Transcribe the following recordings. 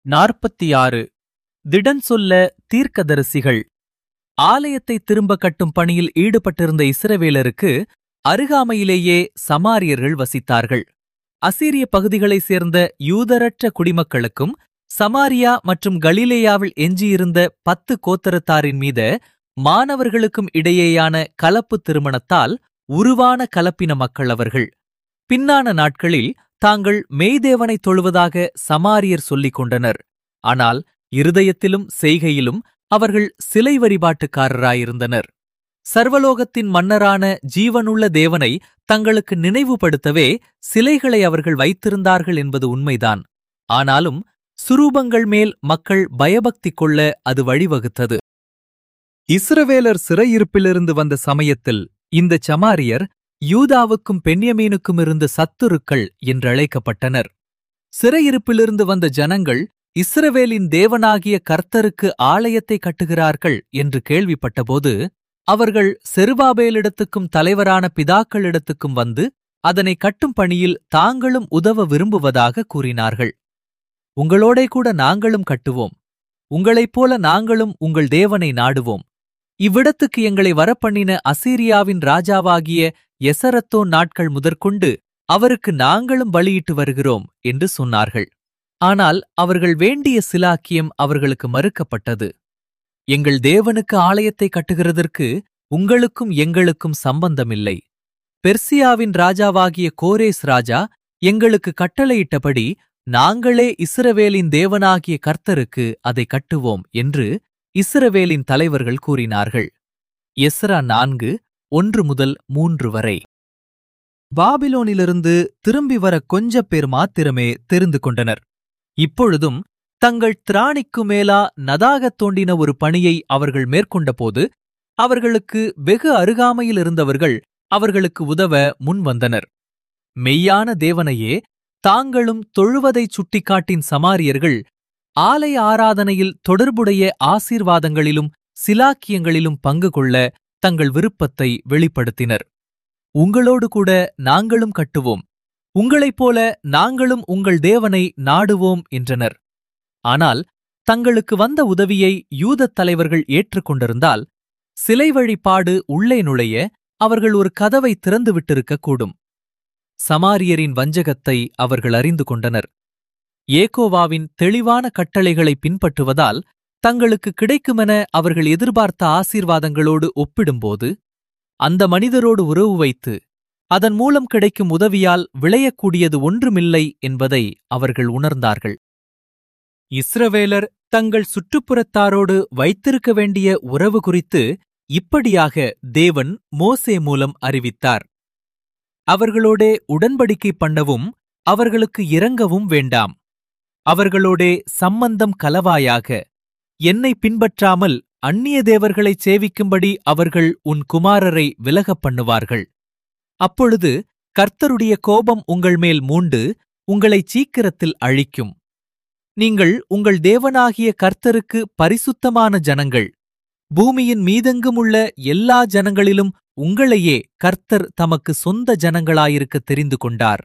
நாற்பத்தி ஆறு திடன் சொல்ல தீர்க்கதரிசிகள் ஆலயத்தை திரும்ப கட்டும் பணியில் ஈடுபட்டிருந்த இஸ்ரவேலருக்கு அருகாமையிலேயே சமாரியர்கள் வசித்தார்கள் அசீரிய பகுதிகளைச் சேர்ந்த யூதரற்ற குடிமக்களுக்கும் சமாரியா மற்றும் கலிலேயாவில் எஞ்சியிருந்த பத்து கோத்தரத்தாரின் மீத மாணவர்களுக்கும் இடையேயான கலப்பு திருமணத்தால் உருவான கலப்பின மக்கள் அவர்கள் பின்னான நாட்களில் தாங்கள் மெய்தேவனை தொழுவதாக சமாரியர் சொல்லிக் கொண்டனர் ஆனால் இருதயத்திலும் செய்கையிலும் அவர்கள் சிலை வழிபாட்டுக்காரராயிருந்தனர் சர்வலோகத்தின் மன்னரான ஜீவனுள்ள தேவனை தங்களுக்கு நினைவுபடுத்தவே சிலைகளை அவர்கள் வைத்திருந்தார்கள் என்பது உண்மைதான் ஆனாலும் சுரூபங்கள் மேல் மக்கள் பயபக்தி கொள்ள அது வழிவகுத்தது இஸ்ரவேலர் சிறையிருப்பிலிருந்து வந்த சமயத்தில் இந்த சமாரியர் யூதாவுக்கும் பென்யமீனுக்கும் இருந்த சத்துருக்கள் என்றழைக்கப்பட்டனர் சிறையிருப்பிலிருந்து வந்த ஜனங்கள் இஸ்ரவேலின் தேவனாகிய கர்த்தருக்கு ஆலயத்தை கட்டுகிறார்கள் என்று கேள்விப்பட்டபோது அவர்கள் செருபாபேலிடத்துக்கும் தலைவரான பிதாக்களிடத்துக்கும் வந்து அதனை கட்டும் பணியில் தாங்களும் உதவ விரும்புவதாக கூறினார்கள் உங்களோடே கூட நாங்களும் கட்டுவோம் உங்களைப் போல நாங்களும் உங்கள் தேவனை நாடுவோம் இவ்விடத்துக்கு எங்களை வரப்பண்ணின அசீரியாவின் ராஜாவாகிய எசரத்தோ நாட்கள் முதற்கொண்டு அவருக்கு நாங்களும் பலியிட்டு வருகிறோம் என்று சொன்னார்கள் ஆனால் அவர்கள் வேண்டிய சிலாக்கியம் அவர்களுக்கு மறுக்கப்பட்டது எங்கள் தேவனுக்கு ஆலயத்தை கட்டுகிறதற்கு உங்களுக்கும் எங்களுக்கும் சம்பந்தமில்லை பெர்சியாவின் ராஜாவாகிய கோரேஸ் ராஜா எங்களுக்கு கட்டளையிட்டபடி நாங்களே இஸ்ரவேலின் தேவனாகிய கர்த்தருக்கு அதை கட்டுவோம் என்று இஸ்ரவேலின் தலைவர்கள் கூறினார்கள் எஸ்ரா நான்கு ஒன்று முதல் மூன்று வரை பாபிலோனிலிருந்து திரும்பி வர கொஞ்ச பேர் மாத்திரமே தெரிந்து கொண்டனர் இப்பொழுதும் தங்கள் திராணிக்கு மேலா நதாகத் தோண்டின ஒரு பணியை அவர்கள் மேற்கொண்டபோது அவர்களுக்கு வெகு அருகாமையில் இருந்தவர்கள் அவர்களுக்கு உதவ முன்வந்தனர் மெய்யான தேவனையே தாங்களும் தொழுவதைச் சுட்டிக்காட்டின் சமாரியர்கள் ஆலய ஆராதனையில் தொடர்புடைய ஆசீர்வாதங்களிலும் சிலாக்கியங்களிலும் பங்கு கொள்ள தங்கள் விருப்பத்தை வெளிப்படுத்தினர் உங்களோடு கூட நாங்களும் கட்டுவோம் உங்களைப் போல நாங்களும் உங்கள் தேவனை நாடுவோம் என்றனர் ஆனால் தங்களுக்கு வந்த உதவியை யூதத் தலைவர்கள் ஏற்றுக்கொண்டிருந்தால் சிலை வழிபாடு உள்ளே நுழைய அவர்கள் ஒரு கதவை திறந்துவிட்டிருக்கக் கூடும் சமாரியரின் வஞ்சகத்தை அவர்கள் அறிந்து கொண்டனர் ஏகோவாவின் தெளிவான கட்டளைகளை பின்பற்றுவதால் தங்களுக்கு கிடைக்குமென அவர்கள் எதிர்பார்த்த ஆசீர்வாதங்களோடு ஒப்பிடும்போது அந்த மனிதரோடு உறவு வைத்து அதன் மூலம் கிடைக்கும் உதவியால் விளையக்கூடியது ஒன்றுமில்லை என்பதை அவர்கள் உணர்ந்தார்கள் இஸ்ரவேலர் தங்கள் சுற்றுப்புறத்தாரோடு வைத்திருக்க வேண்டிய உறவு குறித்து இப்படியாக தேவன் மோசே மூலம் அறிவித்தார் அவர்களோடே உடன்படிக்கை பண்ணவும் அவர்களுக்கு இரங்கவும் வேண்டாம் அவர்களோடே சம்பந்தம் கலவாயாக என்னை பின்பற்றாமல் அந்நிய தேவர்களைச் சேவிக்கும்படி அவர்கள் உன் குமாரரை விலகப் பண்ணுவார்கள் அப்பொழுது கர்த்தருடைய கோபம் உங்கள் மேல் மூண்டு உங்களைச் சீக்கிரத்தில் அழிக்கும் நீங்கள் உங்கள் தேவனாகிய கர்த்தருக்கு பரிசுத்தமான ஜனங்கள் பூமியின் மீதெங்குமுள்ள எல்லா ஜனங்களிலும் உங்களையே கர்த்தர் தமக்கு சொந்த ஜனங்களாயிருக்க தெரிந்து கொண்டார்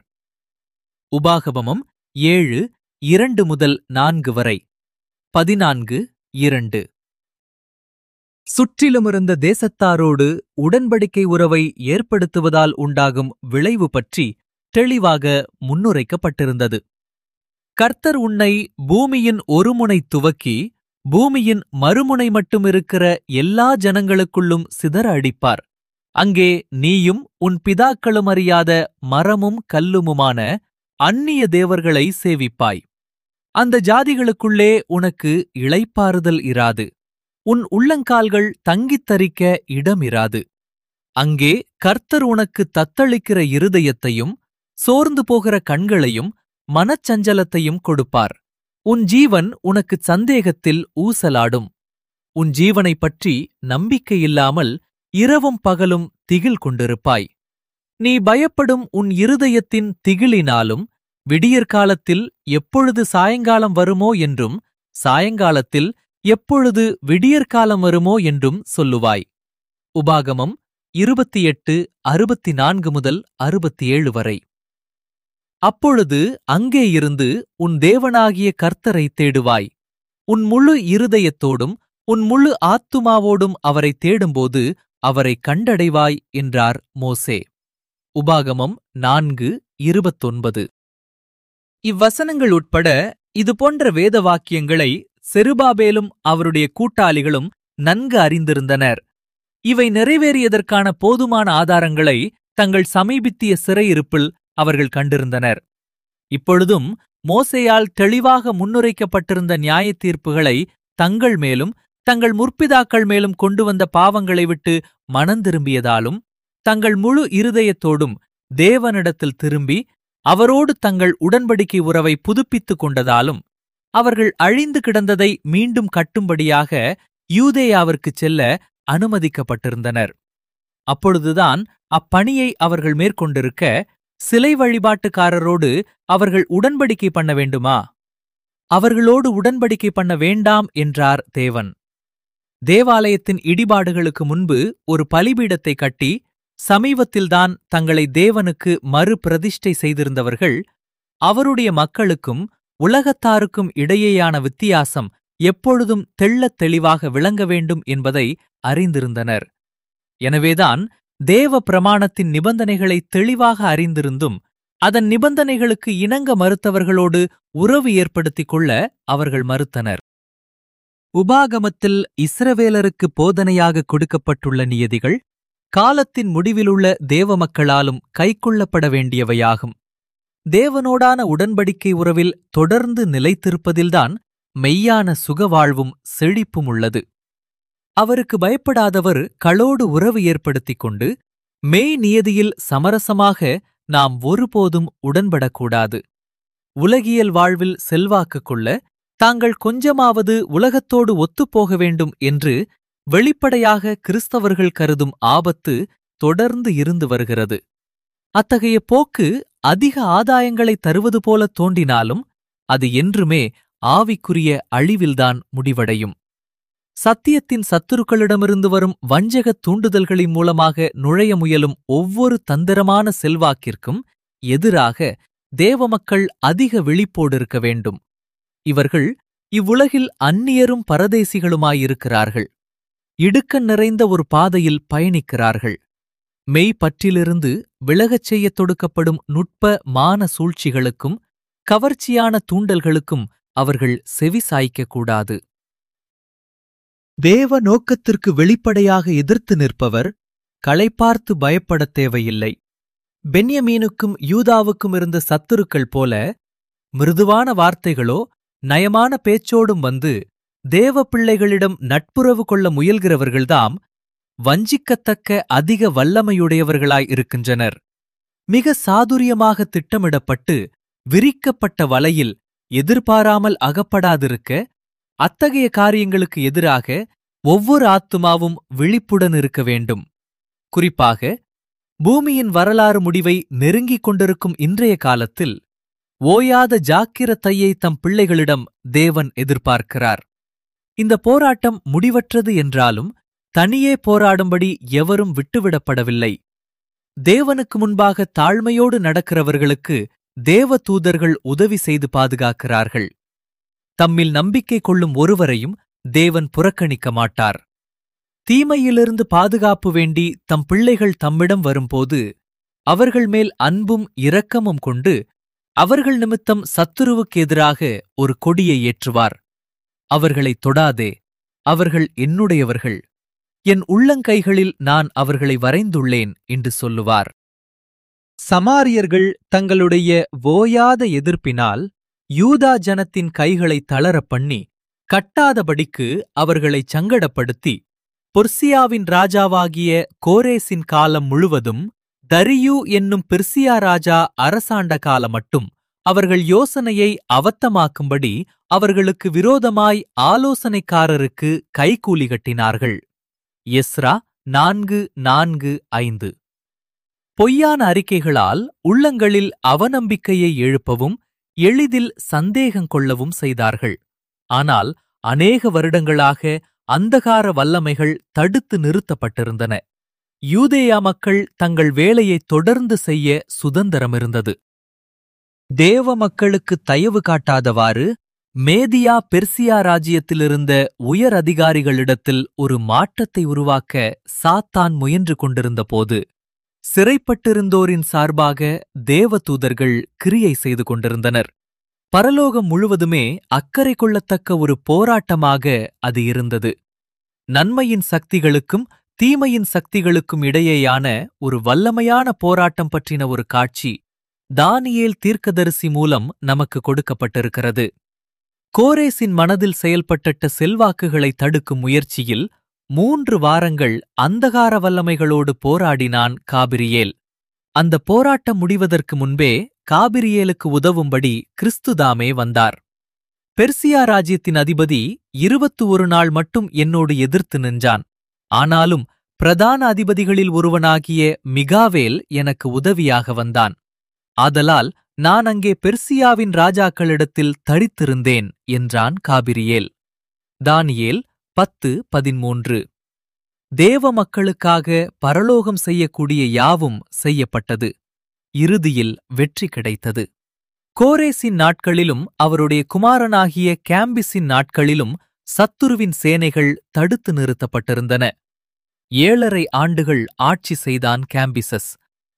உபாகமம் ஏழு இரண்டு முதல் நான்கு வரை பதினான்கு இரண்டு சுற்றிலுமிருந்த தேசத்தாரோடு உடன்படிக்கை உறவை ஏற்படுத்துவதால் உண்டாகும் விளைவு பற்றி தெளிவாக முன்னுரைக்கப்பட்டிருந்தது கர்த்தர் உன்னை பூமியின் ஒருமுனை துவக்கி பூமியின் மறுமுனை மட்டும் இருக்கிற எல்லா ஜனங்களுக்குள்ளும் சிதற அடிப்பார் அங்கே நீயும் உன் பிதாக்களும் அறியாத மரமும் கல்லுமுமான அந்நிய தேவர்களை சேவிப்பாய் அந்த ஜாதிகளுக்குள்ளே உனக்கு இளைப்பாறுதல் இராது உன் உள்ளங்கால்கள் தங்கித் தரிக்க இடமிராது அங்கே கர்த்தர் உனக்கு தத்தளிக்கிற இருதயத்தையும் சோர்ந்து போகிற கண்களையும் மனச்சஞ்சலத்தையும் கொடுப்பார் உன் ஜீவன் உனக்கு சந்தேகத்தில் ஊசலாடும் உன் ஜீவனைப் பற்றி நம்பிக்கையில்லாமல் இரவும் பகலும் திகில் கொண்டிருப்பாய் நீ பயப்படும் உன் இருதயத்தின் திகிலினாலும் விடியற்காலத்தில் எப்பொழுது சாயங்காலம் வருமோ என்றும் சாயங்காலத்தில் எப்பொழுது விடியற்காலம் வருமோ என்றும் சொல்லுவாய் உபாகமம் இருபத்தி எட்டு அறுபத்தி நான்கு முதல் அறுபத்தி ஏழு வரை அப்பொழுது அங்கே இருந்து உன் தேவனாகிய கர்த்தரை தேடுவாய் உன் முழு இருதயத்தோடும் உன் முழு ஆத்துமாவோடும் அவரை தேடும்போது அவரை கண்டடைவாய் என்றார் மோசே உபாகமம் நான்கு இருபத்தொன்பது இவ்வசனங்கள் உட்பட இதுபோன்ற வேத வாக்கியங்களை செருபாபேலும் அவருடைய கூட்டாளிகளும் நன்கு அறிந்திருந்தனர் இவை நிறைவேறியதற்கான போதுமான ஆதாரங்களை தங்கள் சமீபித்திய சிறையிருப்பில் அவர்கள் கண்டிருந்தனர் இப்பொழுதும் மோசேயால் தெளிவாக முன்னுரைக்கப்பட்டிருந்த நியாய தீர்ப்புகளை தங்கள் மேலும் தங்கள் முற்பிதாக்கள் மேலும் கொண்டு வந்த பாவங்களை விட்டு மனந்திரும்பியதாலும் தங்கள் முழு இருதயத்தோடும் தேவனிடத்தில் திரும்பி அவரோடு தங்கள் உடன்படிக்கை உறவை புதுப்பித்துக் கொண்டதாலும் அவர்கள் அழிந்து கிடந்ததை மீண்டும் கட்டும்படியாக யூதேயாவிற்குச் செல்ல அனுமதிக்கப்பட்டிருந்தனர் அப்பொழுதுதான் அப்பணியை அவர்கள் மேற்கொண்டிருக்க சிலை வழிபாட்டுக்காரரோடு அவர்கள் உடன்படிக்கை பண்ண வேண்டுமா அவர்களோடு உடன்படிக்கை பண்ண வேண்டாம் என்றார் தேவன் தேவாலயத்தின் இடிபாடுகளுக்கு முன்பு ஒரு பலிபீடத்தை கட்டி சமீபத்தில்தான் தங்களை தேவனுக்கு மறு பிரதிஷ்டை செய்திருந்தவர்கள் அவருடைய மக்களுக்கும் உலகத்தாருக்கும் இடையேயான வித்தியாசம் எப்பொழுதும் தெள்ளத் தெளிவாக விளங்க வேண்டும் என்பதை அறிந்திருந்தனர் எனவேதான் தேவ பிரமாணத்தின் நிபந்தனைகளை தெளிவாக அறிந்திருந்தும் அதன் நிபந்தனைகளுக்கு இணங்க மறுத்தவர்களோடு உறவு ஏற்படுத்திக் கொள்ள அவர்கள் மறுத்தனர் உபாகமத்தில் இஸ்ரவேலருக்கு போதனையாக கொடுக்கப்பட்டுள்ள நியதிகள் காலத்தின் முடிவிலுள்ள தேவ மக்களாலும் கைக்கொள்ளப்பட வேண்டியவையாகும் தேவனோடான உடன்படிக்கை உறவில் தொடர்ந்து நிலைத்திருப்பதில்தான் மெய்யான சுகவாழ்வும் செழிப்பும் உள்ளது அவருக்கு பயப்படாதவர் களோடு உறவு ஏற்படுத்திக் கொண்டு மெய் நியதியில் சமரசமாக நாம் ஒருபோதும் உடன்படக்கூடாது உலகியல் வாழ்வில் செல்வாக்கு கொள்ள தாங்கள் கொஞ்சமாவது உலகத்தோடு ஒத்துப்போக வேண்டும் என்று வெளிப்படையாக கிறிஸ்தவர்கள் கருதும் ஆபத்து தொடர்ந்து இருந்து வருகிறது அத்தகைய போக்கு அதிக ஆதாயங்களை தருவது போல தோன்றினாலும் அது என்றுமே ஆவிக்குரிய அழிவில்தான் முடிவடையும் சத்தியத்தின் சத்துருக்களிடமிருந்து வரும் வஞ்சகத் தூண்டுதல்களின் மூலமாக நுழைய முயலும் ஒவ்வொரு தந்திரமான செல்வாக்கிற்கும் எதிராக தேவ மக்கள் அதிக விழிப்போடு இருக்க வேண்டும் இவர்கள் இவ்வுலகில் அந்நியரும் பரதேசிகளுமாயிருக்கிறார்கள் இடுக்கண் நிறைந்த ஒரு பாதையில் பயணிக்கிறார்கள் மெய் பற்றிலிருந்து விலகச் செய்யத் தொடுக்கப்படும் நுட்ப மான சூழ்ச்சிகளுக்கும் கவர்ச்சியான தூண்டல்களுக்கும் அவர்கள் செவி சாய்க்கக்கூடாது தேவ நோக்கத்திற்கு வெளிப்படையாக எதிர்த்து நிற்பவர் களைப்பார்த்து பயப்படத் தேவையில்லை பென்யமீனுக்கும் யூதாவுக்கும் இருந்த சத்துருக்கள் போல மிருதுவான வார்த்தைகளோ நயமான பேச்சோடும் வந்து தேவ பிள்ளைகளிடம் நட்புறவு கொள்ள முயல்கிறவர்கள்தாம் வஞ்சிக்கத்தக்க அதிக வல்லமையுடையவர்களாய் இருக்கின்றனர் மிக சாதுரியமாக திட்டமிடப்பட்டு விரிக்கப்பட்ட வலையில் எதிர்பாராமல் அகப்படாதிருக்க அத்தகைய காரியங்களுக்கு எதிராக ஒவ்வொரு ஆத்துமாவும் விழிப்புடன் இருக்க வேண்டும் குறிப்பாக பூமியின் வரலாறு முடிவை நெருங்கிக் கொண்டிருக்கும் இன்றைய காலத்தில் ஓயாத ஜாக்கிரதையை தம் பிள்ளைகளிடம் தேவன் எதிர்பார்க்கிறார் இந்த போராட்டம் முடிவற்றது என்றாலும் தனியே போராடும்படி எவரும் விட்டுவிடப்படவில்லை தேவனுக்கு முன்பாக தாழ்மையோடு நடக்கிறவர்களுக்கு தேவ தூதர்கள் உதவி செய்து பாதுகாக்கிறார்கள் தம்மில் நம்பிக்கை கொள்ளும் ஒருவரையும் தேவன் புறக்கணிக்க மாட்டார் தீமையிலிருந்து பாதுகாப்பு வேண்டி தம் பிள்ளைகள் தம்மிடம் வரும்போது அவர்கள் மேல் அன்பும் இரக்கமும் கொண்டு அவர்கள் நிமித்தம் சத்துருவுக்கு எதிராக ஒரு கொடியை ஏற்றுவார் அவர்களை தொடாதே அவர்கள் என்னுடையவர்கள் என் உள்ளங்கைகளில் நான் அவர்களை வரைந்துள்ளேன் என்று சொல்லுவார் சமாரியர்கள் தங்களுடைய ஓயாத எதிர்ப்பினால் யூதா ஜனத்தின் கைகளை தளரப் பண்ணி கட்டாதபடிக்கு அவர்களைச் சங்கடப்படுத்தி பொர்சியாவின் ராஜாவாகிய கோரேசின் காலம் முழுவதும் தரியு என்னும் பெர்சியா ராஜா அரசாண்ட காலம் மட்டும் அவர்கள் யோசனையை அவத்தமாக்கும்படி அவர்களுக்கு விரோதமாய் ஆலோசனைக்காரருக்கு கைகூலி கட்டினார்கள் எஸ்ரா நான்கு நான்கு ஐந்து பொய்யான அறிக்கைகளால் உள்ளங்களில் அவநம்பிக்கையை எழுப்பவும் எளிதில் சந்தேகம் கொள்ளவும் செய்தார்கள் ஆனால் அநேக வருடங்களாக அந்தகார வல்லமைகள் தடுத்து நிறுத்தப்பட்டிருந்தன யூதேயா மக்கள் தங்கள் வேலையை தொடர்ந்து செய்ய சுதந்திரம் இருந்தது தேவ மக்களுக்கு தயவு காட்டாதவாறு மேதியா பெர்சியா ராஜ்யத்திலிருந்த உயர் அதிகாரிகளிடத்தில் ஒரு மாற்றத்தை உருவாக்க சாத்தான் முயன்று கொண்டிருந்தபோது சிறைப்பட்டிருந்தோரின் சார்பாக தேவதூதர்கள் கிரியை செய்து கொண்டிருந்தனர் பரலோகம் முழுவதுமே அக்கறை கொள்ளத்தக்க ஒரு போராட்டமாக அது இருந்தது நன்மையின் சக்திகளுக்கும் தீமையின் சக்திகளுக்கும் இடையேயான ஒரு வல்லமையான போராட்டம் பற்றின ஒரு காட்சி தானியேல் தீர்க்கதரிசி மூலம் நமக்கு கொடுக்கப்பட்டிருக்கிறது கோரேசின் மனதில் செயல்பட்ட செல்வாக்குகளை தடுக்கும் முயற்சியில் மூன்று வாரங்கள் அந்தகார வல்லமைகளோடு போராடினான் காபிரியேல் அந்த போராட்டம் முடிவதற்கு முன்பே காபிரியேலுக்கு உதவும்படி கிறிஸ்துதாமே வந்தார் பெர்சியா ராஜ்யத்தின் அதிபதி இருபத்து ஒரு நாள் மட்டும் என்னோடு எதிர்த்து நின்றான் ஆனாலும் பிரதான அதிபதிகளில் ஒருவனாகிய மிகாவேல் எனக்கு உதவியாக வந்தான் ஆதலால் நான் அங்கே பெர்சியாவின் ராஜாக்களிடத்தில் தரித்திருந்தேன் என்றான் காபிரியேல் தானியேல் பத்து பதிமூன்று தேவ மக்களுக்காக பரலோகம் செய்யக்கூடிய யாவும் செய்யப்பட்டது இறுதியில் வெற்றி கிடைத்தது கோரேசின் நாட்களிலும் அவருடைய குமாரனாகிய கேம்பிஸின் நாட்களிலும் சத்துருவின் சேனைகள் தடுத்து நிறுத்தப்பட்டிருந்தன ஏழரை ஆண்டுகள் ஆட்சி செய்தான் கேம்பிசஸ்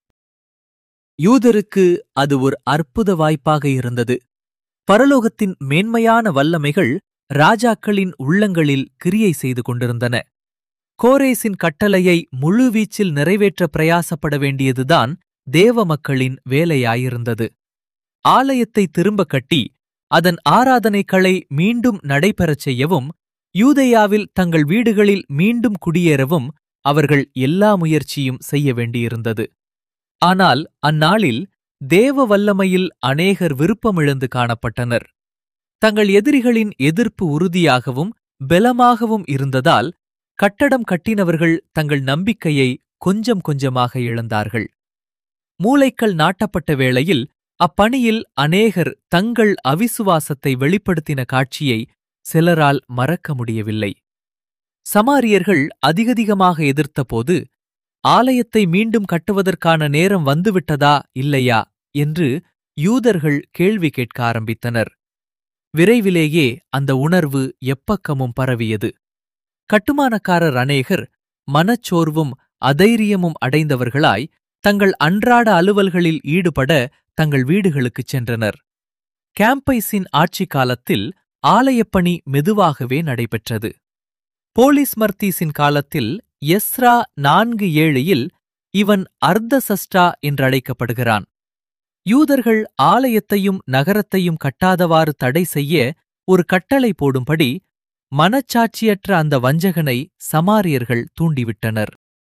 யூதருக்கு அது ஒரு அற்புத வாய்ப்பாக இருந்தது பரலோகத்தின் மேன்மையான வல்லமைகள் ராஜாக்களின் உள்ளங்களில் கிரியை செய்து கொண்டிருந்தன கோரேசின் கட்டளையை முழுவீச்சில் நிறைவேற்ற பிரயாசப்பட வேண்டியதுதான் தேவ மக்களின் வேலையாயிருந்தது ஆலயத்தை திரும்ப கட்டி அதன் ஆராதனைகளை மீண்டும் நடைபெறச் செய்யவும் யூதேயாவில் தங்கள் வீடுகளில் மீண்டும் குடியேறவும் அவர்கள் எல்லா முயற்சியும் செய்ய வேண்டியிருந்தது ஆனால் அந்நாளில் தேவ வல்லமையில் அநேகர் விருப்பமிழந்து காணப்பட்டனர் தங்கள் எதிரிகளின் எதிர்ப்பு உறுதியாகவும் பலமாகவும் இருந்ததால் கட்டடம் கட்டினவர்கள் தங்கள் நம்பிக்கையை கொஞ்சம் கொஞ்சமாக இழந்தார்கள் மூளைக்கல் நாட்டப்பட்ட வேளையில் அப்பணியில் அநேகர் தங்கள் அவிசுவாசத்தை வெளிப்படுத்தின காட்சியை சிலரால் மறக்க முடியவில்லை சமாரியர்கள் அதிகதிகமாக எதிர்த்தபோது ஆலயத்தை மீண்டும் கட்டுவதற்கான நேரம் வந்துவிட்டதா இல்லையா என்று யூதர்கள் கேள்வி கேட்க ஆரம்பித்தனர் விரைவிலேயே அந்த உணர்வு எப்பக்கமும் பரவியது கட்டுமானக்காரர் அநேகர் மனச்சோர்வும் அதைரியமும் அடைந்தவர்களாய் தங்கள் அன்றாட அலுவல்களில் ஈடுபட தங்கள் வீடுகளுக்குச் சென்றனர் கேம்பைஸின் ஆட்சி காலத்தில் ஆலயப்பணி மெதுவாகவே நடைபெற்றது போலீஸ் மர்த்தீஸின் காலத்தில் எஸ்ரா நான்கு ஏழில் இவன் அர்த்தசஷ்டா என்றழைக்கப்படுகிறான் யூதர்கள் ஆலயத்தையும் நகரத்தையும் கட்டாதவாறு தடை செய்ய ஒரு கட்டளை போடும்படி மனச்சாட்சியற்ற அந்த வஞ்சகனை சமாரியர்கள் தூண்டிவிட்டனர்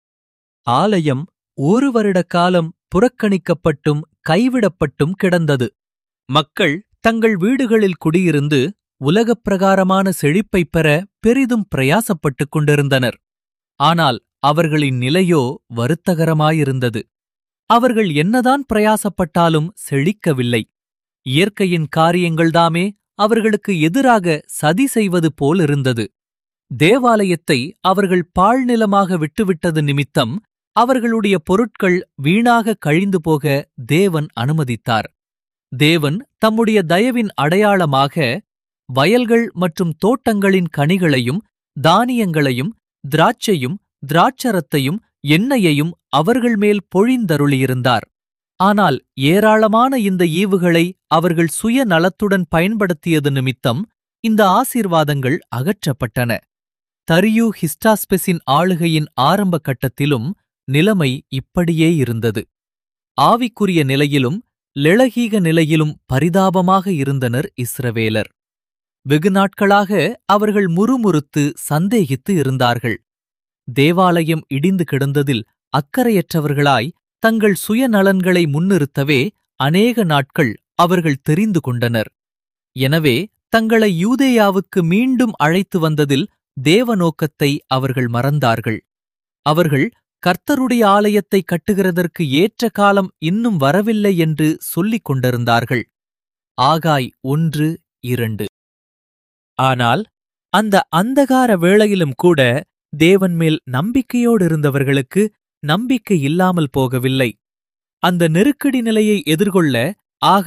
ஆலயம் ஒரு வருட காலம் புறக்கணிக்கப்பட்டும் கைவிடப்பட்டும் கிடந்தது மக்கள் தங்கள் வீடுகளில் குடியிருந்து உலகப் பிரகாரமான செழிப்பைப் பெற பெரிதும் பிரயாசப்பட்டுக் கொண்டிருந்தனர் ஆனால் அவர்களின் நிலையோ வருத்தகரமாயிருந்தது அவர்கள் என்னதான் பிரயாசப்பட்டாலும் செழிக்கவில்லை இயற்கையின் காரியங்கள்தாமே அவர்களுக்கு எதிராக சதி செய்வது போலிருந்தது தேவாலயத்தை அவர்கள் பாழ்நிலமாக விட்டுவிட்டது நிமித்தம் அவர்களுடைய பொருட்கள் வீணாக கழிந்து போக தேவன் அனுமதித்தார் தேவன் தம்முடைய தயவின் அடையாளமாக வயல்கள் மற்றும் தோட்டங்களின் கனிகளையும் தானியங்களையும் திராட்சையும் திராட்சரத்தையும் எண்ணெயையும் அவர்கள் மேல் பொழிந்தருளியிருந்தார் ஆனால் ஏராளமான இந்த ஈவுகளை அவர்கள் சுய நலத்துடன் பயன்படுத்தியது நிமித்தம் இந்த ஆசீர்வாதங்கள் அகற்றப்பட்டன தரியு ஹிஸ்டாஸ்பெஸின் ஆளுகையின் ஆரம்ப கட்டத்திலும் நிலைமை இப்படியே இருந்தது ஆவிக்குரிய நிலையிலும் லெளகீக நிலையிலும் பரிதாபமாக இருந்தனர் இஸ்ரவேலர் வெகு நாட்களாக அவர்கள் முறுமுறுத்து சந்தேகித்து இருந்தார்கள் தேவாலயம் இடிந்து கிடந்ததில் அக்கறையற்றவர்களாய் தங்கள் சுயநலன்களை முன்னிறுத்தவே அநேக நாட்கள் அவர்கள் தெரிந்து கொண்டனர் எனவே தங்களை யூதேயாவுக்கு மீண்டும் அழைத்து வந்ததில் தேவ நோக்கத்தை அவர்கள் மறந்தார்கள் அவர்கள் கர்த்தருடைய ஆலயத்தை கட்டுகிறதற்கு ஏற்ற காலம் இன்னும் வரவில்லை என்று சொல்லிக் கொண்டிருந்தார்கள் ஆகாய் ஒன்று இரண்டு ஆனால் அந்த அந்தகார வேளையிலும் கூட தேவன் மேல் நம்பிக்கையோடு இருந்தவர்களுக்கு நம்பிக்கை இல்லாமல் போகவில்லை அந்த நெருக்கடி நிலையை எதிர்கொள்ள ஆகாய்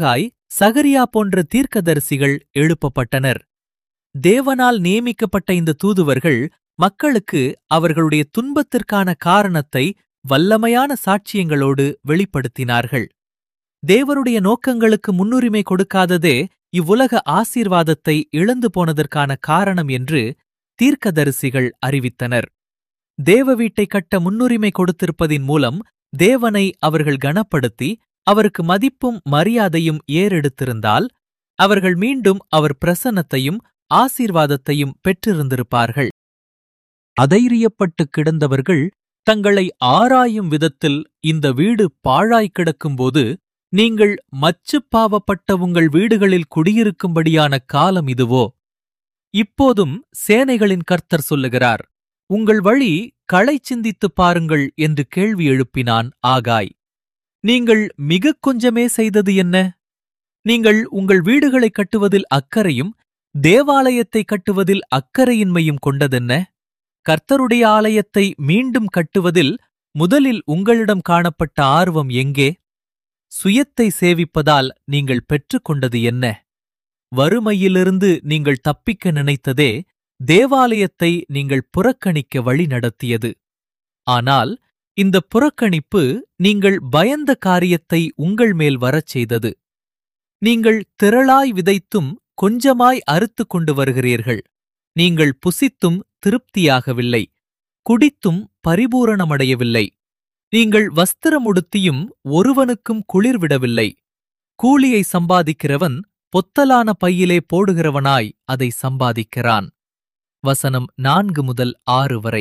சகரியா போன்ற தீர்க்கதரிசிகள் எழுப்பப்பட்டனர் தேவனால் நியமிக்கப்பட்ட இந்த தூதுவர்கள் மக்களுக்கு அவர்களுடைய துன்பத்திற்கான காரணத்தை வல்லமையான சாட்சியங்களோடு வெளிப்படுத்தினார்கள் தேவருடைய நோக்கங்களுக்கு முன்னுரிமை கொடுக்காததே இவ்வுலக ஆசீர்வாதத்தை இழந்து போனதற்கான காரணம் என்று தீர்க்கதரிசிகள் அறிவித்தனர் தேவ வீட்டை கட்ட முன்னுரிமை கொடுத்திருப்பதின் மூலம் தேவனை அவர்கள் கனப்படுத்தி அவருக்கு மதிப்பும் மரியாதையும் ஏறெடுத்திருந்தால் அவர்கள் மீண்டும் அவர் பிரசன்னத்தையும் ஆசீர்வாதத்தையும் பெற்றிருந்திருப்பார்கள் அதைரியப்பட்டு கிடந்தவர்கள் தங்களை ஆராயும் விதத்தில் இந்த வீடு பாழாய் கிடக்கும்போது நீங்கள் மச்சுப் பாவப்பட்ட உங்கள் வீடுகளில் குடியிருக்கும்படியான காலம் இதுவோ இப்போதும் சேனைகளின் கர்த்தர் சொல்லுகிறார் உங்கள் வழி களை சிந்தித்துப் பாருங்கள் என்று கேள்வி எழுப்பினான் ஆகாய் நீங்கள் மிகக் கொஞ்சமே செய்தது என்ன நீங்கள் உங்கள் வீடுகளைக் கட்டுவதில் அக்கறையும் தேவாலயத்தை கட்டுவதில் அக்கறையின்மையும் கொண்டதென்ன கர்த்தருடைய ஆலயத்தை மீண்டும் கட்டுவதில் முதலில் உங்களிடம் காணப்பட்ட ஆர்வம் எங்கே சுயத்தை சேவிப்பதால் நீங்கள் பெற்றுக்கொண்டது என்ன வறுமையிலிருந்து நீங்கள் தப்பிக்க நினைத்ததே தேவாலயத்தை நீங்கள் புறக்கணிக்க வழி நடத்தியது ஆனால் இந்த புறக்கணிப்பு நீங்கள் பயந்த காரியத்தை உங்கள் மேல் வரச் செய்தது நீங்கள் திரளாய் விதைத்தும் கொஞ்சமாய் அறுத்துக் கொண்டு வருகிறீர்கள் நீங்கள் புசித்தும் திருப்தியாகவில்லை குடித்தும் பரிபூரணமடையவில்லை நீங்கள் வஸ்திரம் உடுத்தியும் ஒருவனுக்கும் குளிர்விடவில்லை கூலியை சம்பாதிக்கிறவன் பொத்தலான பையிலே போடுகிறவனாய் அதை சம்பாதிக்கிறான் வசனம் நான்கு முதல் ஆறு வரை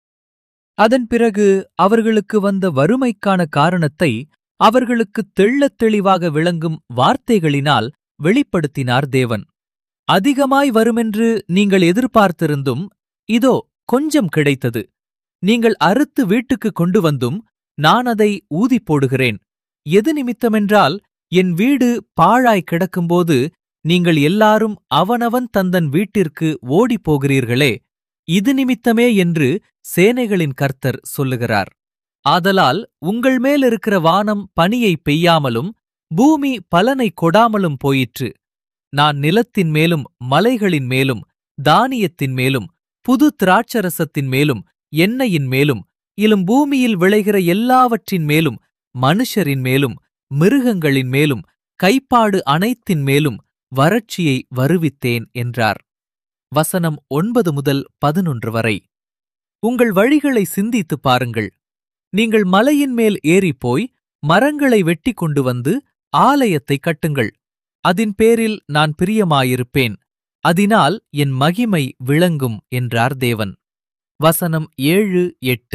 அதன் பிறகு அவர்களுக்கு வந்த வறுமைக்கான காரணத்தை அவர்களுக்கு தெள்ளத் தெளிவாக விளங்கும் வார்த்தைகளினால் வெளிப்படுத்தினார் தேவன் அதிகமாய் வருமென்று நீங்கள் எதிர்பார்த்திருந்தும் இதோ கொஞ்சம் கிடைத்தது நீங்கள் அறுத்து வீட்டுக்கு கொண்டு வந்தும் நான் அதை ஊதிப் போடுகிறேன் எது நிமித்தமென்றால் என் வீடு பாழாய் கிடக்கும்போது நீங்கள் எல்லாரும் அவனவன் தந்தன் வீட்டிற்கு ஓடிப் போகிறீர்களே இது நிமித்தமே என்று சேனைகளின் கர்த்தர் சொல்லுகிறார் ஆதலால் உங்கள் மேலிருக்கிற வானம் பனியை பெய்யாமலும் பூமி பலனை கொடாமலும் போயிற்று நான் நிலத்தின் மேலும் மலைகளின் மேலும் தானியத்தின் மேலும் புது திராட்சரசத்தின் மேலும் எண்ணெயின் மேலும் இலும் பூமியில் விளைகிற எல்லாவற்றின் மேலும் மனுஷரின் மேலும் மிருகங்களின் மேலும் கைப்பாடு அனைத்தின் மேலும் வறட்சியை வருவித்தேன் என்றார் வசனம் ஒன்பது முதல் பதினொன்று வரை உங்கள் வழிகளை சிந்தித்துப் பாருங்கள் நீங்கள் மலையின் மேல் ஏறிப்போய் மரங்களை வெட்டி கொண்டு வந்து ஆலயத்தை கட்டுங்கள் அதின் பேரில் நான் பிரியமாயிருப்பேன் அதனால் என் மகிமை விளங்கும் என்றார் தேவன் வசனம் ஏழு எட்டு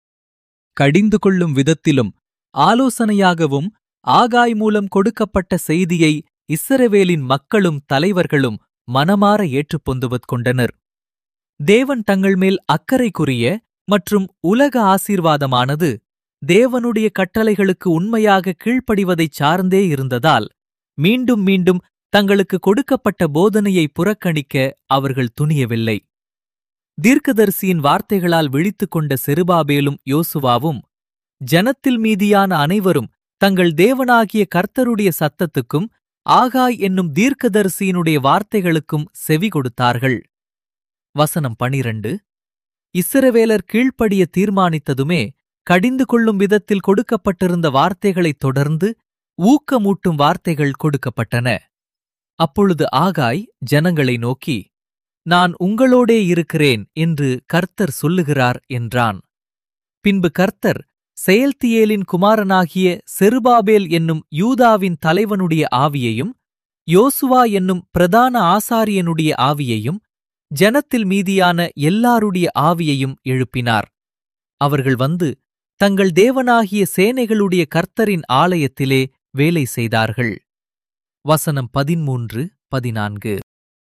கடிந்து கொள்ளும் விதத்திலும் ஆலோசனையாகவும் ஆகாய் மூலம் கொடுக்கப்பட்ட செய்தியை இஸ்ரவேலின் மக்களும் தலைவர்களும் மனமாற ஏற்றுப்பொந்துவத் கொண்டனர் தேவன் தங்கள் மேல் அக்கறைக்குரிய மற்றும் உலக ஆசீர்வாதமானது தேவனுடைய கட்டளைகளுக்கு உண்மையாக கீழ்ப்படிவதைச் சார்ந்தே இருந்ததால் மீண்டும் மீண்டும் தங்களுக்கு கொடுக்கப்பட்ட போதனையை புறக்கணிக்க அவர்கள் துணியவில்லை தீர்க்கதரிசியின் வார்த்தைகளால் விழித்துக் கொண்ட செருபாபேலும் யோசுவாவும் ஜனத்தில் மீதியான அனைவரும் தங்கள் தேவனாகிய கர்த்தருடைய சத்தத்துக்கும் ஆகாய் என்னும் தீர்க்கதரிசியினுடைய வார்த்தைகளுக்கும் செவி கொடுத்தார்கள் வசனம் பனிரண்டு இஸ்ரவேலர் கீழ்ப்படிய தீர்மானித்ததுமே கடிந்து கொள்ளும் விதத்தில் கொடுக்கப்பட்டிருந்த வார்த்தைகளைத் தொடர்ந்து ஊக்கமூட்டும் வார்த்தைகள் கொடுக்கப்பட்டன அப்பொழுது ஆகாய் ஜனங்களை நோக்கி நான் உங்களோடே இருக்கிறேன் என்று கர்த்தர் சொல்லுகிறார் என்றான் பின்பு கர்த்தர் செயல்தியேலின் குமாரனாகிய செருபாபேல் என்னும் யூதாவின் தலைவனுடைய ஆவியையும் யோசுவா என்னும் பிரதான ஆசாரியனுடைய ஆவியையும் ஜனத்தில் மீதியான எல்லாருடைய ஆவியையும் எழுப்பினார் அவர்கள் வந்து தங்கள் தேவனாகிய சேனைகளுடைய கர்த்தரின் ஆலயத்திலே வேலை செய்தார்கள் வசனம் பதிமூன்று பதினான்கு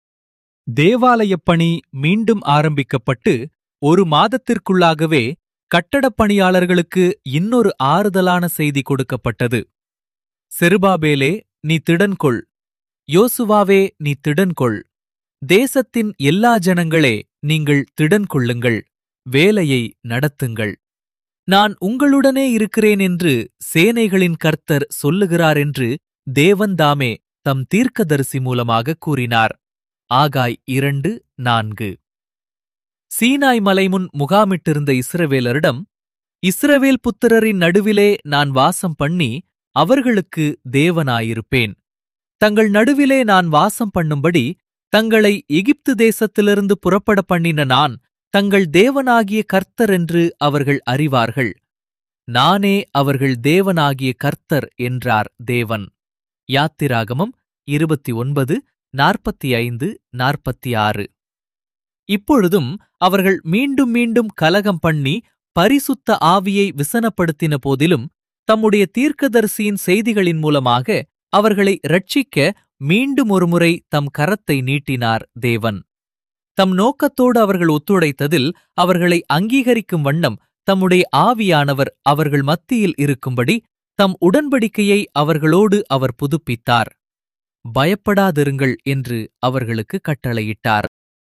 தேவாலயப் பணி மீண்டும் ஆரம்பிக்கப்பட்டு ஒரு மாதத்திற்குள்ளாகவே கட்டடப் பணியாளர்களுக்கு இன்னொரு ஆறுதலான செய்தி கொடுக்கப்பட்டது செருபாபேலே நீ திடன்கொள் யோசுவாவே நீ திடன்கொள் தேசத்தின் எல்லா ஜனங்களே நீங்கள் திடன் கொள்ளுங்கள் வேலையை நடத்துங்கள் நான் உங்களுடனே இருக்கிறேன் என்று சேனைகளின் கர்த்தர் சொல்லுகிறார் என்று தேவன்தாமே தம் தீர்க்கதரிசி மூலமாக கூறினார் ஆகாய் இரண்டு நான்கு சீனாய் மலைமுன் முகாமிட்டிருந்த இஸ்ரவேலரிடம் இஸ்ரவேல் புத்திரரின் நடுவிலே நான் வாசம் பண்ணி அவர்களுக்கு தேவனாயிருப்பேன் தங்கள் நடுவிலே நான் வாசம் பண்ணும்படி தங்களை எகிப்து தேசத்திலிருந்து புறப்பட பண்ணின நான் தங்கள் தேவனாகிய கர்த்தர் என்று அவர்கள் அறிவார்கள் நானே அவர்கள் தேவனாகிய கர்த்தர் என்றார் தேவன் யாத்திராகமம் இருபத்தி ஒன்பது நாற்பத்தி ஐந்து நாற்பத்தி ஆறு இப்பொழுதும் அவர்கள் மீண்டும் மீண்டும் கலகம் பண்ணி பரிசுத்த ஆவியை விசனப்படுத்தின போதிலும் தம்முடைய தீர்க்கதரிசியின் செய்திகளின் மூலமாக அவர்களை ரட்சிக்க மீண்டும் ஒருமுறை தம் கரத்தை நீட்டினார் தேவன் தம் நோக்கத்தோடு அவர்கள் ஒத்துழைத்ததில் அவர்களை அங்கீகரிக்கும் வண்ணம் தம்முடைய ஆவியானவர் அவர்கள் மத்தியில் இருக்கும்படி தம் உடன்படிக்கையை அவர்களோடு அவர் புதுப்பித்தார் பயப்படாதிருங்கள் என்று அவர்களுக்கு கட்டளையிட்டார்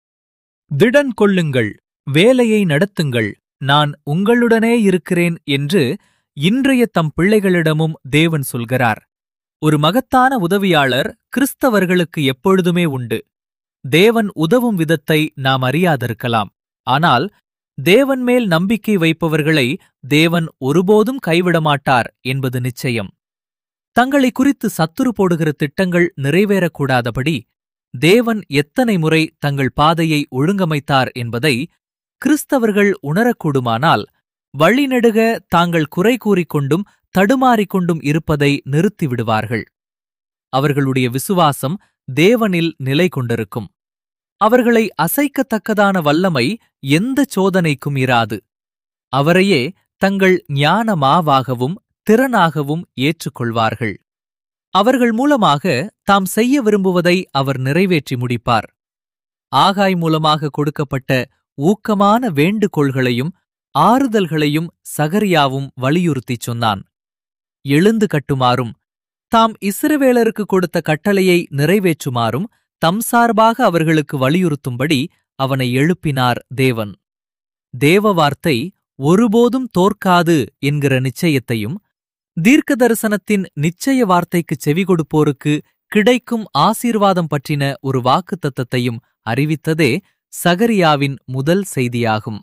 திடன் கொள்ளுங்கள் வேலையை நடத்துங்கள் நான் உங்களுடனே இருக்கிறேன் என்று இன்றைய தம் பிள்ளைகளிடமும் தேவன் சொல்கிறார் ஒரு மகத்தான உதவியாளர் கிறிஸ்தவர்களுக்கு எப்பொழுதுமே உண்டு தேவன் உதவும் விதத்தை நாம் அறியாதிருக்கலாம் ஆனால் தேவன் மேல் நம்பிக்கை வைப்பவர்களை தேவன் ஒருபோதும் கைவிடமாட்டார் என்பது நிச்சயம் தங்களை குறித்து சத்துரு போடுகிற திட்டங்கள் நிறைவேறக்கூடாதபடி தேவன் எத்தனை முறை தங்கள் பாதையை ஒழுங்கமைத்தார் என்பதை கிறிஸ்தவர்கள் உணரக்கூடுமானால் வழிநெடுக தாங்கள் குறை கூறிக்கொண்டும் தடுமாறிக்கொண்டும் இருப்பதை நிறுத்திவிடுவார்கள் அவர்களுடைய விசுவாசம் தேவனில் நிலை கொண்டிருக்கும் அவர்களை அசைக்கத்தக்கதான வல்லமை எந்த சோதனைக்கும் இராது அவரையே தங்கள் ஞானமாவாகவும் திறனாகவும் ஏற்றுக்கொள்வார்கள் அவர்கள் மூலமாக தாம் செய்ய விரும்புவதை அவர் நிறைவேற்றி முடிப்பார் ஆகாய் மூலமாக கொடுக்கப்பட்ட ஊக்கமான வேண்டுகோள்களையும் ஆறுதல்களையும் சகரியாவும் வலியுறுத்திச் சொன்னான் எழுந்து கட்டுமாறும் தாம் இஸ்ரவேலருக்கு கொடுத்த கட்டளையை நிறைவேற்றுமாறும் தம் சார்பாக அவர்களுக்கு வலியுறுத்தும்படி அவனை எழுப்பினார் தேவன் தேவ வார்த்தை ஒருபோதும் தோற்காது என்கிற நிச்சயத்தையும் தீர்க்க தரிசனத்தின் நிச்சய வார்த்தைக்கு செவி கொடுப்போருக்கு கிடைக்கும் ஆசீர்வாதம் பற்றின ஒரு வாக்குத்தத்தத்தையும் அறிவித்ததே சகரியாவின் முதல் செய்தியாகும்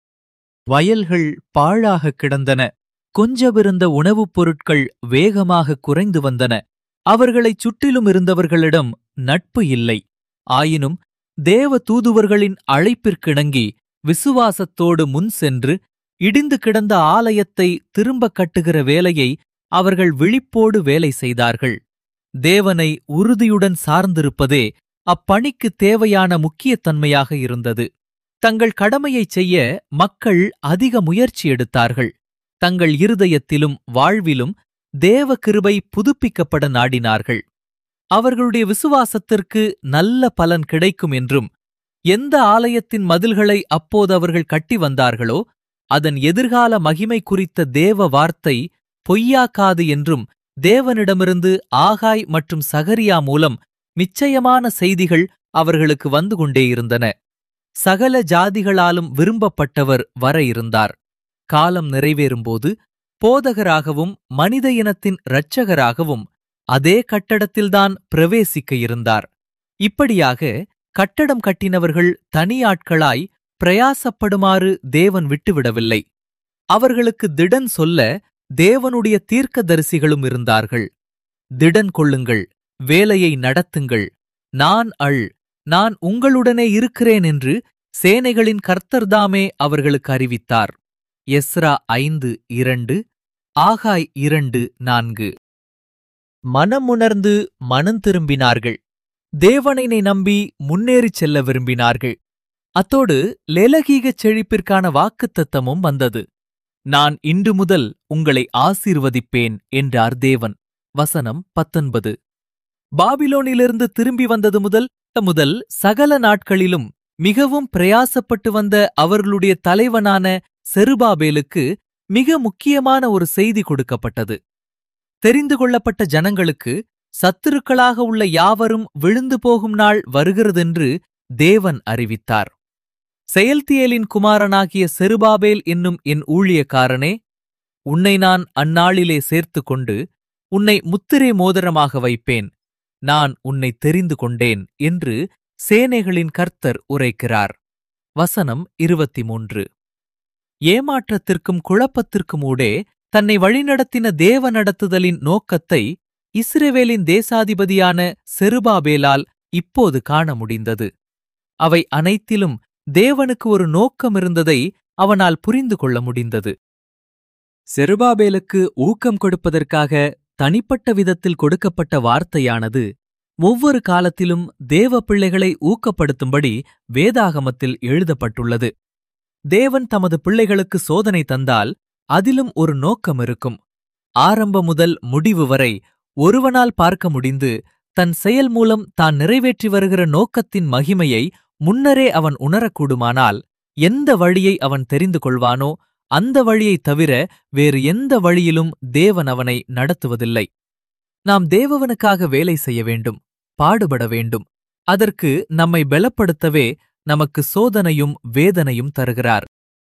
வயல்கள் பாழாக கிடந்தன கொஞ்சவிருந்த உணவுப் பொருட்கள் வேகமாக குறைந்து வந்தன அவர்களைச் சுற்றிலும் இருந்தவர்களிடம் நட்பு இல்லை ஆயினும் தேவ தூதுவர்களின் அழைப்பிற்கிணங்கி விசுவாசத்தோடு முன் சென்று இடிந்து கிடந்த ஆலயத்தை திரும்பக் கட்டுகிற வேலையை அவர்கள் விழிப்போடு வேலை செய்தார்கள் தேவனை உறுதியுடன் சார்ந்திருப்பதே அப்பணிக்கு தேவையான முக்கியத்தன்மையாக இருந்தது தங்கள் கடமையைச் செய்ய மக்கள் அதிக முயற்சி எடுத்தார்கள் தங்கள் இருதயத்திலும் வாழ்விலும் தேவ கிருபை புதுப்பிக்கப்பட நாடினார்கள் அவர்களுடைய விசுவாசத்திற்கு நல்ல பலன் கிடைக்கும் என்றும் எந்த ஆலயத்தின் மதில்களை அப்போது அவர்கள் கட்டி வந்தார்களோ அதன் எதிர்கால மகிமை குறித்த தேவ வார்த்தை பொய்யாக்காது என்றும் தேவனிடமிருந்து ஆகாய் மற்றும் சகரியா மூலம் நிச்சயமான செய்திகள் அவர்களுக்கு வந்து கொண்டே இருந்தன சகல ஜாதிகளாலும் விரும்பப்பட்டவர் வர இருந்தார் காலம் நிறைவேறும்போது போதகராகவும் மனித இனத்தின் இரட்சகராகவும் அதே கட்டடத்தில்தான் பிரவேசிக்க இருந்தார் இப்படியாக கட்டடம் கட்டினவர்கள் தனியாட்களாய் பிரயாசப்படுமாறு தேவன் விட்டுவிடவில்லை அவர்களுக்கு திடன் சொல்ல தேவனுடைய தீர்க்கதரிசிகளும் இருந்தார்கள் திடன் கொள்ளுங்கள் வேலையை நடத்துங்கள் நான் அள் நான் உங்களுடனே இருக்கிறேன் என்று சேனைகளின் கர்த்தர்தாமே அவர்களுக்கு அறிவித்தார் எஸ்ரா ஐந்து இரண்டு ஆகாய் இரண்டு நான்கு மனமுணர்ந்து மனம் திரும்பினார்கள் தேவனைனை நம்பி முன்னேறிச் செல்ல விரும்பினார்கள் அத்தோடு லேலகீகச் செழிப்பிற்கான வாக்குத்தத்தமும் வந்தது நான் இன்று முதல் உங்களை ஆசீர்வதிப்பேன் என்றார் தேவன் வசனம் பத்தொன்பது பாபிலோனிலிருந்து திரும்பி வந்தது முதல் முதல் சகல நாட்களிலும் மிகவும் பிரயாசப்பட்டு வந்த அவர்களுடைய தலைவனான செருபாபேலுக்கு மிக முக்கியமான ஒரு செய்தி கொடுக்கப்பட்டது தெரிந்து கொள்ளப்பட்ட ஜனங்களுக்கு சத்துருக்களாக உள்ள யாவரும் விழுந்து போகும் நாள் வருகிறதென்று தேவன் அறிவித்தார் செயல்தியேலின் குமாரனாகிய செருபாபேல் என்னும் என் ஊழியக்காரனே உன்னை நான் அந்நாளிலே சேர்த்துக் கொண்டு உன்னை முத்திரை மோதிரமாக வைப்பேன் நான் உன்னை தெரிந்து கொண்டேன் என்று சேனைகளின் கர்த்தர் உரைக்கிறார் வசனம் இருபத்தி மூன்று ஏமாற்றத்திற்கும் குழப்பத்திற்கும் ஊடே தன்னை வழிநடத்தின தேவ நடத்துதலின் நோக்கத்தை இஸ்ரவேலின் தேசாதிபதியான செருபாபேலால் இப்போது காண முடிந்தது அவை அனைத்திலும் தேவனுக்கு ஒரு நோக்கம் இருந்ததை அவனால் புரிந்து கொள்ள முடிந்தது செருபாபேலுக்கு ஊக்கம் கொடுப்பதற்காக தனிப்பட்ட விதத்தில் கொடுக்கப்பட்ட வார்த்தையானது ஒவ்வொரு காலத்திலும் தேவ பிள்ளைகளை ஊக்கப்படுத்தும்படி வேதாகமத்தில் எழுதப்பட்டுள்ளது தேவன் தமது பிள்ளைகளுக்கு சோதனை தந்தால் அதிலும் ஒரு நோக்கம் இருக்கும் ஆரம்ப முதல் முடிவு வரை ஒருவனால் பார்க்க முடிந்து தன் செயல் மூலம் தான் நிறைவேற்றி வருகிற நோக்கத்தின் மகிமையை முன்னரே அவன் உணரக்கூடுமானால் எந்த வழியை அவன் தெரிந்து கொள்வானோ அந்த வழியைத் தவிர வேறு எந்த வழியிலும் தேவன் அவனை நடத்துவதில்லை நாம் தேவவனுக்காக வேலை செய்ய வேண்டும் பாடுபட வேண்டும் அதற்கு நம்மை பலப்படுத்தவே நமக்கு சோதனையும் வேதனையும் தருகிறார்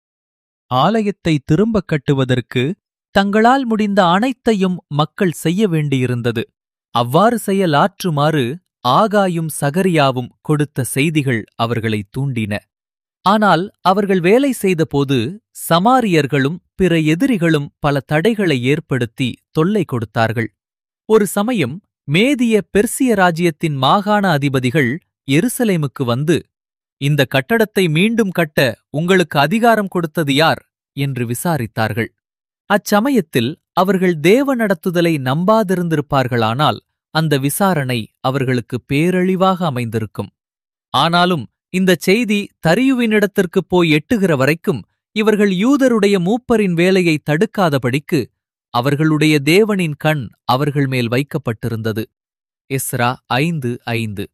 ஆலயத்தை திரும்பக் கட்டுவதற்கு தங்களால் முடிந்த அனைத்தையும் மக்கள் செய்ய வேண்டியிருந்தது அவ்வாறு செயலாற்றுமாறு ஆகாயும் சகரியாவும் கொடுத்த செய்திகள் அவர்களை தூண்டின ஆனால் அவர்கள் வேலை செய்தபோது சமாரியர்களும் பிற எதிரிகளும் பல தடைகளை ஏற்படுத்தி தொல்லை கொடுத்தார்கள் ஒரு சமயம் மேதிய பெர்சிய ராஜ்யத்தின் மாகாண அதிபதிகள் எருசலேமுக்கு வந்து இந்த கட்டடத்தை மீண்டும் கட்ட உங்களுக்கு அதிகாரம் கொடுத்தது யார் என்று விசாரித்தார்கள் அச்சமயத்தில் அவர்கள் தேவ நடத்துதலை நம்பாதிருந்திருப்பார்களானால் அந்த விசாரணை அவர்களுக்கு பேரழிவாக அமைந்திருக்கும் ஆனாலும் இந்தச் செய்தி தரியுவினிடத்திற்குப் போய் எட்டுகிற வரைக்கும் இவர்கள் யூதருடைய மூப்பரின் வேலையை தடுக்காதபடிக்கு அவர்களுடைய தேவனின் கண் அவர்கள் மேல் வைக்கப்பட்டிருந்தது எஸ்ரா ஐந்து ஐந்து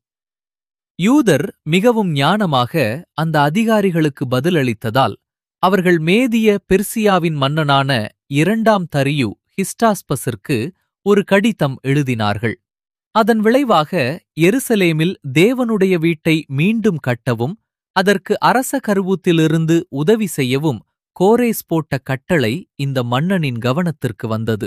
யூதர் மிகவும் ஞானமாக அந்த அதிகாரிகளுக்கு பதிலளித்ததால் அவர்கள் மேதிய பெர்சியாவின் மன்னனான இரண்டாம் தரியு ஹிஸ்டாஸ்பஸிற்கு ஒரு கடிதம் எழுதினார்கள் அதன் விளைவாக எருசலேமில் தேவனுடைய வீட்டை மீண்டும் கட்டவும் அதற்கு அரச கருவூத்திலிருந்து உதவி செய்யவும் கோரேஸ் போட்ட கட்டளை இந்த மன்னனின் கவனத்திற்கு வந்தது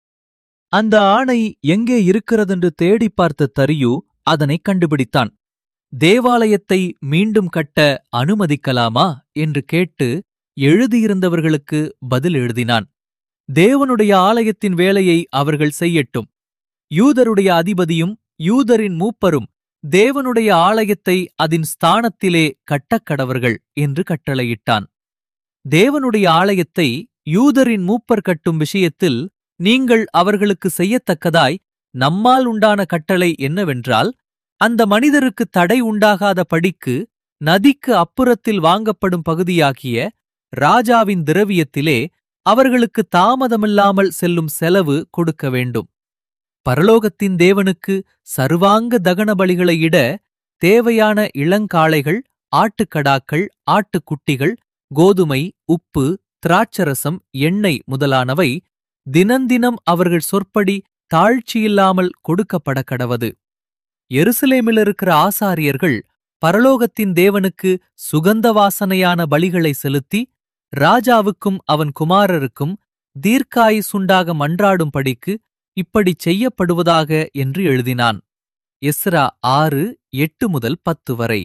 அந்த ஆணை எங்கே இருக்கிறதென்று தேடிப் பார்த்த தரியு அதனைக் கண்டுபிடித்தான் தேவாலயத்தை மீண்டும் கட்ட அனுமதிக்கலாமா என்று கேட்டு எழுதியிருந்தவர்களுக்கு பதில் எழுதினான் தேவனுடைய ஆலயத்தின் வேலையை அவர்கள் செய்யட்டும் யூதருடைய அதிபதியும் யூதரின் மூப்பரும் தேவனுடைய ஆலயத்தை அதன் ஸ்தானத்திலே கட்டக்கடவர்கள் என்று கட்டளையிட்டான் தேவனுடைய ஆலயத்தை யூதரின் மூப்பர் கட்டும் விஷயத்தில் நீங்கள் அவர்களுக்கு செய்யத்தக்கதாய் நம்மால் உண்டான கட்டளை என்னவென்றால் அந்த மனிதருக்கு தடை உண்டாகாத படிக்கு நதிக்கு அப்புறத்தில் வாங்கப்படும் பகுதியாகிய ராஜாவின் திரவியத்திலே அவர்களுக்கு தாமதமில்லாமல் செல்லும் செலவு கொடுக்க வேண்டும் பரலோகத்தின் தேவனுக்கு சர்வாங்க தகன பலிகளை இட தேவையான இளங்காளைகள் ஆட்டுக்கடாக்கள் ஆட்டுக்குட்டிகள் கோதுமை உப்பு திராட்சரசம் எண்ணெய் முதலானவை தினந்தினம் அவர்கள் சொற்படி தாழ்ச்சியில்லாமல் கொடுக்கப்பட கடவது எருசலேமில் இருக்கிற ஆசாரியர்கள் பரலோகத்தின் தேவனுக்கு சுகந்த வாசனையான பலிகளை செலுத்தி ராஜாவுக்கும் அவன் குமாரருக்கும் தீர்க்காயுசுண்டாக மன்றாடும்படிக்கு இப்படிச் செய்யப்படுவதாக என்று எழுதினான் எஸ்ரா ஆறு எட்டு முதல் பத்து வரை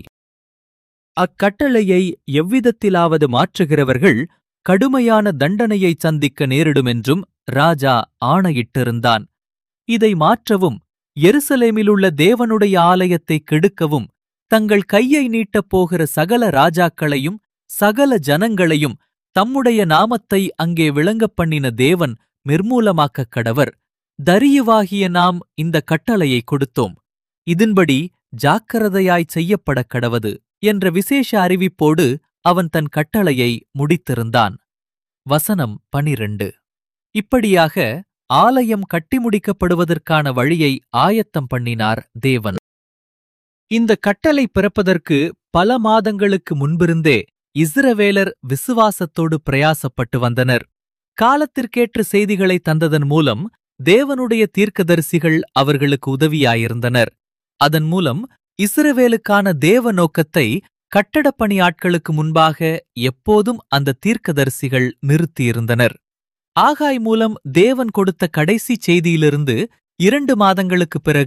அக்கட்டளையை எவ்விதத்திலாவது மாற்றுகிறவர்கள் கடுமையான தண்டனையைச் சந்திக்க நேரிடுமென்றும் ராஜா ஆணையிட்டிருந்தான் இதை மாற்றவும் எருசலேமிலுள்ள தேவனுடைய ஆலயத்தை கெடுக்கவும் தங்கள் கையை நீட்டப் போகிற சகல ராஜாக்களையும் சகல ஜனங்களையும் தம்முடைய நாமத்தை அங்கே விளங்கப் பண்ணின தேவன் நிர்மூலமாக்கக் கடவர் தரியுவாகிய நாம் இந்த கட்டளையை கொடுத்தோம் இதன்படி ஜாக்கிரதையாய் செய்யப்படக் கடவது என்ற விசேஷ அறிவிப்போடு அவன் தன் கட்டளையை முடித்திருந்தான் வசனம் பனிரண்டு இப்படியாக ஆலயம் கட்டி முடிக்கப்படுவதற்கான வழியை ஆயத்தம் பண்ணினார் தேவன் இந்த கட்டளை பிறப்பதற்கு பல மாதங்களுக்கு முன்பிருந்தே இஸ்ரவேலர் விசுவாசத்தோடு பிரயாசப்பட்டு வந்தனர் காலத்திற்கேற்ற செய்திகளை தந்ததன் மூலம் தேவனுடைய தீர்க்கதரிசிகள் அவர்களுக்கு உதவியாயிருந்தனர் அதன் மூலம் இஸ்ரவேலுக்கான தேவ நோக்கத்தை கட்டடப் பணி ஆட்களுக்கு முன்பாக எப்போதும் அந்த தீர்க்கதரிசிகள் நிறுத்தியிருந்தனர் ஆகாய் மூலம் தேவன் கொடுத்த கடைசி செய்தியிலிருந்து இரண்டு மாதங்களுக்குப் பிறகு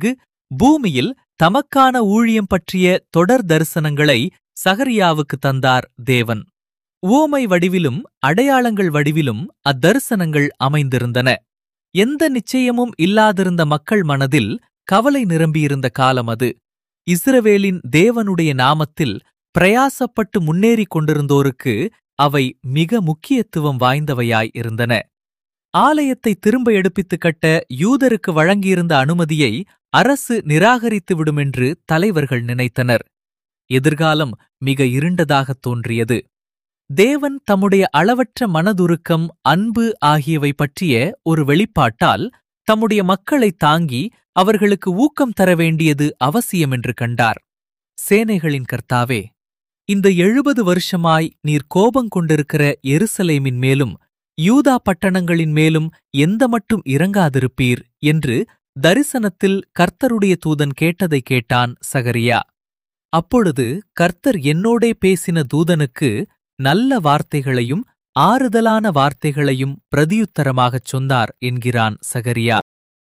பூமியில் தமக்கான ஊழியம் பற்றிய தொடர் தரிசனங்களை சகரியாவுக்கு தந்தார் தேவன் உவமை வடிவிலும் அடையாளங்கள் வடிவிலும் அத்தரிசனங்கள் அமைந்திருந்தன எந்த நிச்சயமும் இல்லாதிருந்த மக்கள் மனதில் கவலை நிரம்பியிருந்த காலம் அது இஸ்ரவேலின் தேவனுடைய நாமத்தில் பிரயாசப்பட்டு முன்னேறிக் கொண்டிருந்தோருக்கு அவை மிக முக்கியத்துவம் வாய்ந்தவையாய் இருந்தன ஆலயத்தை திரும்ப எடுப்பித்துக் கட்ட யூதருக்கு வழங்கியிருந்த அனுமதியை அரசு நிராகரித்துவிடுமென்று தலைவர்கள் நினைத்தனர் எதிர்காலம் மிக இருண்டதாகத் தோன்றியது தேவன் தம்முடைய அளவற்ற மனதுருக்கம் அன்பு ஆகியவை பற்றிய ஒரு வெளிப்பாட்டால் தம்முடைய மக்களை தாங்கி அவர்களுக்கு ஊக்கம் தர வேண்டியது அவசியம் என்று கண்டார் சேனைகளின் கர்த்தாவே இந்த எழுபது வருஷமாய் நீர் கோபங் கொண்டிருக்கிற எருசலேமின் மேலும் யூதா பட்டணங்களின் மேலும் எந்த மட்டும் இறங்காதிருப்பீர் என்று தரிசனத்தில் கர்த்தருடைய தூதன் கேட்டதை கேட்டான் சகரியா அப்பொழுது கர்த்தர் என்னோடே பேசின தூதனுக்கு நல்ல வார்த்தைகளையும் ஆறுதலான வார்த்தைகளையும் பிரதியுத்தரமாகச் சொன்னார் என்கிறான் சகரியா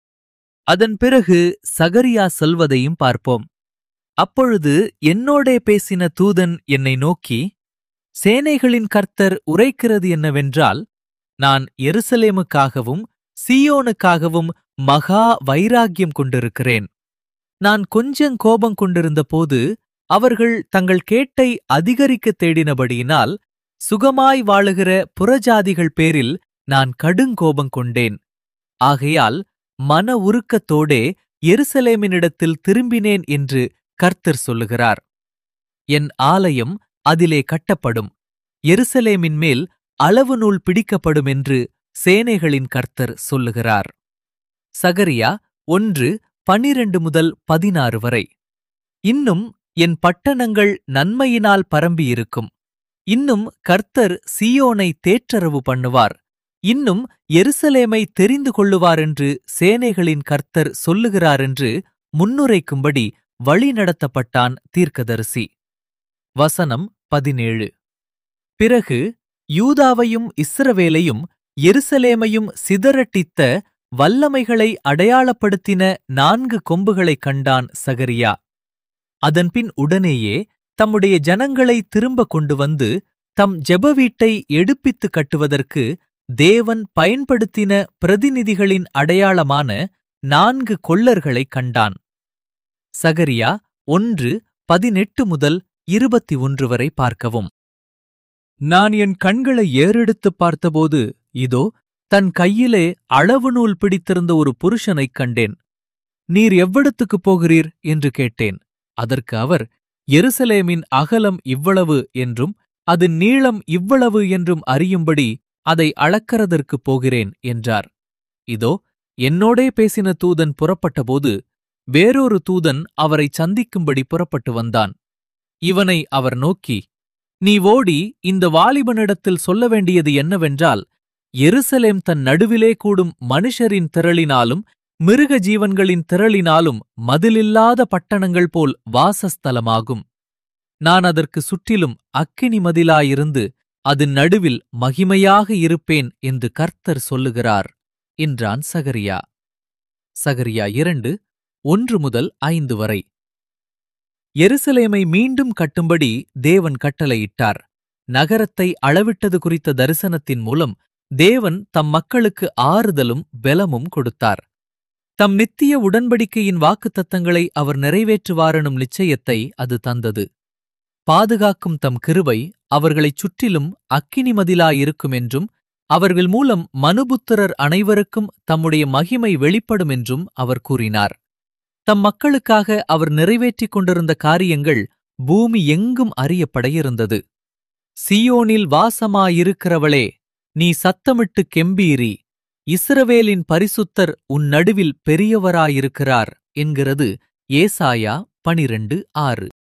அதன் பிறகு சகரியா சொல்வதையும் பார்ப்போம் அப்பொழுது என்னோடே பேசின தூதன் என்னை நோக்கி சேனைகளின் கர்த்தர் உரைக்கிறது என்னவென்றால் நான் எருசலேமுக்காகவும் சீயோனுக்காகவும் மகா வைராக்கியம் கொண்டிருக்கிறேன் நான் கொஞ்சம் கோபம் கொண்டிருந்தபோது அவர்கள் தங்கள் கேட்டை அதிகரிக்கத் தேடினபடியினால் சுகமாய் வாழுகிற புறஜாதிகள் பேரில் நான் கடுங்கோபம் கொண்டேன் ஆகையால் மன உருக்கத்தோடே எருசலேமினிடத்தில் திரும்பினேன் என்று கர்த்தர் சொல்லுகிறார் என் ஆலயம் அதிலே கட்டப்படும் எருசலேமின் மேல் அளவு நூல் பிடிக்கப்படும் என்று சேனைகளின் கர்த்தர் சொல்லுகிறார் சகரியா ஒன்று பனிரெண்டு முதல் பதினாறு வரை இன்னும் என் பட்டணங்கள் நன்மையினால் பரம்பியிருக்கும் இன்னும் கர்த்தர் சீயோனை தேற்றரவு பண்ணுவார் இன்னும் எருசலேமை தெரிந்து கொள்ளுவார் என்று சேனைகளின் கர்த்தர் சொல்லுகிறார் என்று முன்னுரைக்கும்படி வழிநடத்தப்பட்டான் தீர்க்கதரிசி வசனம் பதினேழு பிறகு யூதாவையும் இஸ்ரவேலையும் எருசலேமையும் சிதறட்டித்த வல்லமைகளை அடையாளப்படுத்தின நான்கு கொம்புகளைக் கண்டான் சகரியா அதன்பின் உடனேயே தம்முடைய ஜனங்களை திரும்ப கொண்டு வந்து தம் ஜெப வீட்டை எடுப்பித்து கட்டுவதற்கு தேவன் பயன்படுத்தின பிரதிநிதிகளின் அடையாளமான நான்கு கொள்ளர்களைக் கண்டான் சகரியா ஒன்று பதினெட்டு முதல் இருபத்தி ஒன்று வரை பார்க்கவும் நான் என் கண்களை ஏறெடுத்துப் பார்த்தபோது இதோ தன் கையிலே அளவு நூல் பிடித்திருந்த ஒரு புருஷனைக் கண்டேன் நீர் எவ்விடத்துக்குப் போகிறீர் என்று கேட்டேன் அதற்கு அவர் எருசலேமின் அகலம் இவ்வளவு என்றும் அதன் நீளம் இவ்வளவு என்றும் அறியும்படி அதை அளக்கிறதற்குப் போகிறேன் என்றார் இதோ என்னோடே பேசின தூதன் புறப்பட்டபோது வேறொரு தூதன் அவரை சந்திக்கும்படி புறப்பட்டு வந்தான் இவனை அவர் நோக்கி நீ ஓடி இந்த வாலிபனிடத்தில் சொல்ல வேண்டியது என்னவென்றால் எருசலேம் தன் நடுவிலே கூடும் மனுஷரின் திரளினாலும் மிருக ஜீவன்களின் திரளினாலும் மதிலில்லாத பட்டணங்கள் போல் வாசஸ்தலமாகும் நான் அதற்கு சுற்றிலும் அக்கினி மதிலாயிருந்து அதன் நடுவில் மகிமையாக இருப்பேன் என்று கர்த்தர் சொல்லுகிறார் என்றான் சகரியா சகரியா இரண்டு ஒன்று முதல் ஐந்து வரை எருசலேமை மீண்டும் கட்டும்படி தேவன் கட்டளையிட்டார் நகரத்தை அளவிட்டது குறித்த தரிசனத்தின் மூலம் தேவன் தம் மக்களுக்கு ஆறுதலும் பெலமும் கொடுத்தார் தம் நித்திய உடன்படிக்கையின் வாக்குத்தத்தங்களை அவர் நிறைவேற்றுவாரெனும் நிச்சயத்தை அது தந்தது பாதுகாக்கும் தம் கிருபை அவர்களைச் சுற்றிலும் அக்கினி மதிலாயிருக்கும் என்றும் அவர்கள் மூலம் மனுபுத்திரர் அனைவருக்கும் தம்முடைய மகிமை வெளிப்படும் என்றும் அவர் கூறினார் தம் மக்களுக்காக அவர் நிறைவேற்றிக் கொண்டிருந்த காரியங்கள் பூமி எங்கும் அறியப்பட இருந்தது சியோனில் வாசமாயிருக்கிறவளே நீ சத்தமிட்டு கெம்பீரி இஸ்ரவேலின் பரிசுத்தர் உன் நடுவில் பெரியவராயிருக்கிறார் என்கிறது ஏசாயா பனிரெண்டு ஆறு